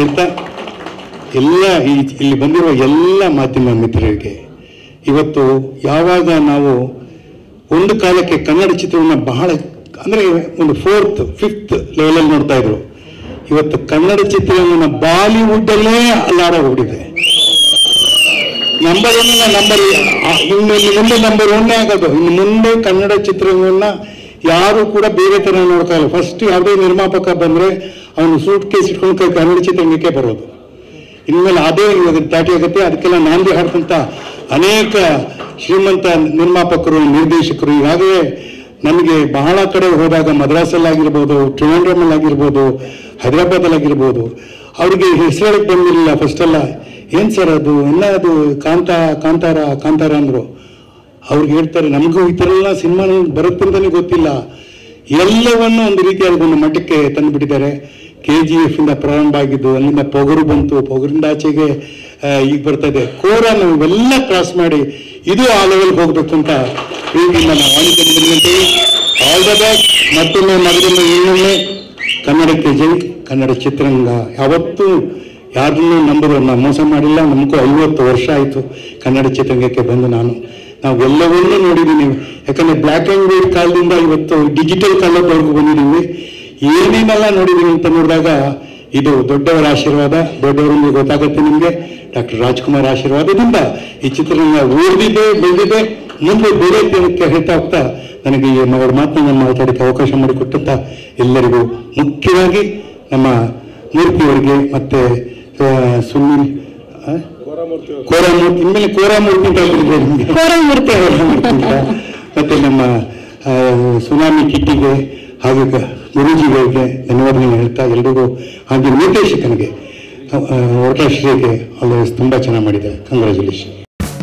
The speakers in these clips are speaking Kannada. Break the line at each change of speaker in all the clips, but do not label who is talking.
ಹೇಳ್ತಾ ಎಲ್ಲ ಈ ಇಲ್ಲಿ ಬಂದಿರುವ ಎಲ್ಲ ಮಾಧ್ಯಮ ಮಿತ್ರರಿಗೆ ಇವತ್ತು ಯಾವಾಗ ನಾವು ಒಂದು ಕಾಲಕ್ಕೆ ಕನ್ನಡ ಚಿತ್ರವನ್ನು ಬಹಳ ಅಂದರೆ ಒಂದು ಫೋರ್ತ್ ಫಿಫ್ತ್ ಲೆವೆಲಲ್ಲಿ ನೋಡ್ತಾ ಇದ್ರು ಇವತ್ತು ಕನ್ನಡ ಚಿತ್ರವನ್ನು ಬಾಲಿವುಡ್ಡಲ್ಲೇ ಅಲ್ಲಾಡೋಗ್ಬಿಟ್ಟಿದೆ ನಂಬರ್ ಒನ್ ನಂಬರ್ ಇನ್ನು ಇನ್ನು ಮುಂದೆ ನಂಬರ್ ಒನ್ನೇ ಆಗೋದು ಇನ್ನು ಮುಂದೆ ಕನ್ನಡ ಚಿತ್ರಗಳನ್ನ ಯಾರು ಕೂಡ ಬೇರೆ ತರ ನೋಡ್ತಾ ಫಸ್ಟ್ ಯಾವುದೇ ನಿರ್ಮಾಪಕ ಬಂದ್ರೆ ಅವನು ಸೂಟ್ ಕೇಸ್ ಇಟ್ಕೊಂಡು ಕ- ಕನ್ನಡ ಚಿತ್ರರಂಗಕ್ಕೆ ಬರೋದು ಇನ್ಮೇಲೆ ಅದೇ ಇವಾಗ ದಾಟಿ ಆಗುತ್ತೆ ಅದಕ್ಕೆಲ್ಲ ನಾಂದಿ ಹಾಡ್ಕೊಂತ ಅನೇಕ ಶ್ರೀಮಂತ ನಿರ್ಮಾಪಕರು ನಿರ್ದೇಶಕರು ಈಗಾಗಲೇ ನಮಗೆ ಬಹಳ ಕಡೆ ಹೋದಾಗ ಮದ್ರಾಸಲ್ಲಾಗಿರ್ಬೋದು ಟ್ರಿವಾಂಡ್ರಮಲ್ಲಾಗಿರ್ಬೋದು ಹೈದರಾಬಾದಲ್ಲಾಗಿರ್ಬೋದು ಅವ್ರಿಗೆ ಹೆಸರಕ್ಕೆ ಬಂದಿರಲಿಲ್ಲ ಫಸ್ಟೆಲ್ಲ ಏನು ಸರ್ ಅದು ಎಲ್ಲ ಅದು ಕಾಂತ ಕಾಂತಾರ ಕಾಂತಾರ ಅಂದರು ಅವ್ರಿಗೆ ಹೇಳ್ತಾರೆ ನಮಗೂ ಈ ಥರ ಎಲ್ಲ ಸಿನಿಮಾ ಬರುತ್ತೆ ಅಂತಲೇ ಗೊತ್ತಿಲ್ಲ ಎಲ್ಲವನ್ನು ಒಂದು ರೀತಿಯಾದ ಒಂದು ಮಟ್ಟಕ್ಕೆ ತಂದುಬಿಟ್ಟಿದ್ದಾರೆ ಕೆ ಜಿ ಎಫ್ ಇಂದ ಪ್ರಾರಂಭ ಆಗಿದ್ದು ಅಲ್ಲಿಂದ ಪೊಗರು ಬಂತು ಪೊಗರಿಂದ ಆಚೆಗೆ ಆ, ಈಗ ಬರ್ತಾ ಇದೆ ಕೋರ ನಾವು ಇವೆಲ್ಲ ಕ್ರಾಸ್ ಮಾಡಿ ಇದು ಆ ಲೆವೆಲ್ಗೆ ಹೋಗ್ಬೇಕು ಅಂತ ಪ್ರೀತಿಯಿಂದ ನಾವು ಆಣಿಕೊಂಡಿದ್ದೀವಿ ಆಲ್ ದ ಬೆಸ್ಟ್ ಮತ್ತೊಮ್ಮೆ ಮಗದೊಮ್ಮೆ ಇನ್ನೊಮ್ಮೆ ಕನ್ನಡಕ್ಕೆ ಜೈ ಕನ್ನಡ ಚಿತ್ರರಂಗ ಯಾವತ್ತೂ ಯಾರನ್ನೂ ನಂಬರು ನಾವು ಮೋಸ ಮಾಡಿಲ್ಲ ನಮಗೂ ಐವತ್ತು ವರ್ಷ ಆಯಿತು ಕನ್ನಡ ಚಿತ್ರರಂಗಕ್ಕೆ ಬಂದು ನಾನು ನಾವು ಎಲ್ಲವನ್ನೂ ನೋಡಿದ್ದೀವಿ ಯಾಕಂದ್ರೆ ಬ್ಲ್ಯಾಕ್ ಆ್ಯಂಡ್ ವೈಟ್ ಕಾಲದಿಂದ ಇವತ್ತು ಡಿಜಿಟಲ್ ಕಾಲದವರೆಗೂ ಬಂದಿದ್ದೀವಿ ಏನೇನೆಲ್ಲ ನೋಡಿದ್ದೀವಿ ಅಂತ ನೋಡಿದಾಗ ಇದು ದೊಡ್ಡವರ ಆಶೀರ್ವಾದ ದೊಡ್ಡವರಿಂದ ಗೊತ್ತಾಗುತ್ತೆ ನಿಮಗೆ ಡಾಕ್ಟರ್ ರಾಜ್ಕುಮಾರ್ ಆಶೀರ್ವಾದದಿಂದ ಈ ಚಿತ್ರರಂಗ ಓದಿದೆ ಬೆಳೆದಿದೆ ಮುಂದೆ ಬೆಳೆಯುತ್ತೆ ಅಂತ ಹೇಳ್ತಾ ಹೋಗ್ತಾ ನನಗೆ ಈ ಅವರ ಮಾತನ್ನ ಮಾತಾಡಕ್ಕೆ ಅವಕಾಶ ಮಾಡಿಕೊಟ್ಟಂತ ಎಲ್ಲರಿಗೂ ಮುಖ್ಯವಾಗಿ ನಮ್ಮ ಮೂರ್ತಿಯವರಿಗೆ ಮತ್ತೆ ಆ, ಸುನಿಲ್ ಆ? ಕೋರಾಮೂರ್ತಿ ಇನ್ಮೇಲೆ ಕೋರಾಮೂರ್ತಿ ಅಂತ ಹೇಳ್ತಿದ್ದೆ ನಿಮ್ಗೆ ಕೋರಾಮೂರ್ತಿ ಕೋರಾಮೂರ್ತಿ ಅಂತ ಮತ್ತೆ ನಮ್ಮ ಆ, ಸುನಾಮಿ ಕಿಟ್ಟಿಗೆ ಹಾಗೂ ಗ- ಗುರೂಜಿಗಳಿಗೆ ಧನ್ಯವಾದಗಳನ್ನು ಹೇಳ್ತಾ ಎಲ್ರಿಗೂ ಹಾಗೆ ನಿರ್ದೇಶಕನಿಗೆ ಹೊರಟಾಶ್ರೀಗೆ ಅಲ್ಲಿ ತುಂಬ ಚೆನ್ನಾಗಿ ಮಾಡಿದ್ದಾರೆ ಕಂಗ್ರ್ಯಾಚುಲೇಷನ್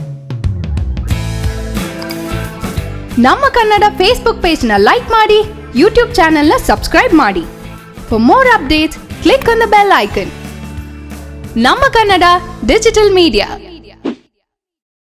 ನಮ್ಮ ಕನ್ನಡ ಫೇಸ್ಬುಕ್ ಪೇಜ್ ನ ಲೈಕ್ ಮಾಡಿ ಯೂಟ್ಯೂಬ್ ಚಾನೆಲ್ ನ ಸಬ್ಸ್ಕ್ರೈಬ್ ಮಾಡಿ for more updates click on the bell icon ನಮ್ಮ ಕನ್ನಡ ಡಿಜಿಟಲ್ ಮೀಡಿಯಾ